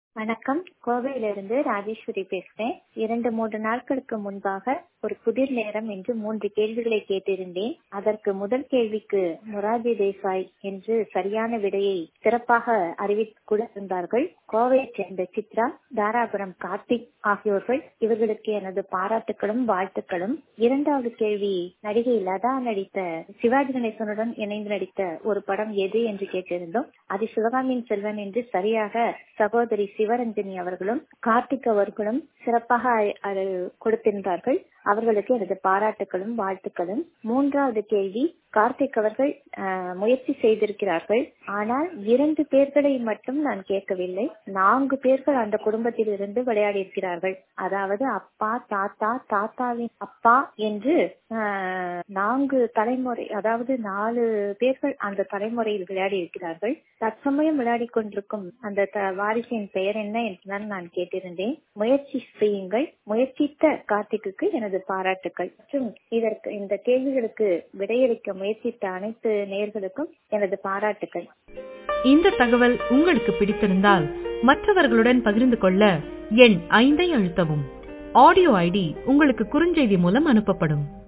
வணக்கம் கோவையிலிருந்து ராஜேஸ்வரி பேசுறேன் இரண்டு மூன்று நாட்களுக்கு முன்பாக ஒரு புதிர் நேரம் என்று மூன்று கேள்விகளை கேட்டிருந்தேன் அதற்கு முதல் கேள்விக்கு மொராஜி தேசாய் என்று சரியான விடையை சிறப்பாக அறிவித்து கொடுத்திருந்தார்கள் கோவையைச் சேர்ந்த சித்ரா தாராபுரம் கார்த்திக் ஆகியோர்கள் இவர்களுக்கு எனது பாராட்டுகளும் வாழ்த்துக்களும் இரண்டாவது கேள்வி நடிகை லதா நடித்த சிவாஜி கணேசனுடன் இணைந்து நடித்த ஒரு படம் எது என்று கேட்டிருந்தோம் அது சிவகாமியின் செல்வன் என்று சரியாக சகோதரி சிவரஞ்சனி அவர்களும் கார்த்திக் அவர்களும் சிறப்பாக அது கொடுத்திருந்தார்கள் அவர்களுக்கு எனது பாராட்டுகளும் வாழ்த்துக்களும் மூன்றாவது கேள்வி கார்த்திக் அவர்கள் முயற்சி செய்திருக்கிறார்கள் ஆனால் இரண்டு பேர்களை மட்டும் நான் கேட்கவில்லை நான்கு பேர்கள் அந்த குடும்பத்தில் இருந்து விளையாடி இருக்கிறார்கள் அதாவது அப்பா தாத்தா தாத்தாவின் அப்பா என்று நான்கு தலைமுறை அதாவது நாலு பேர்கள் அந்த தலைமுறையில் விளையாடி இருக்கிறார்கள் தற்சமயம் விளையாடி கொண்டிருக்கும் அந்த வாரிசின் பெயர் என்ன என்றுதான் நான் கேட்டிருந்தேன் முயற்சி செய்யுங்கள் முயற்சித்த கார்த்திக்கு எனது பாராட்டுக்கள் மற்றும் இதற்கு இந்த கேள்விகளுக்கு விடையளிக்க முயற்சித்த அனைத்து நேர்களுக்கும் எனது பாராட்டுக்கள் இந்த தகவல் உங்களுக்கு பிடித்திருந்தால் மற்றவர்களுடன் பகிர்ந்து கொள்ள எண் ஐந்தை அழுத்தவும் ஆடியோ ஐடி உங்களுக்கு குறுஞ்செய்தி மூலம் அனுப்பப்படும்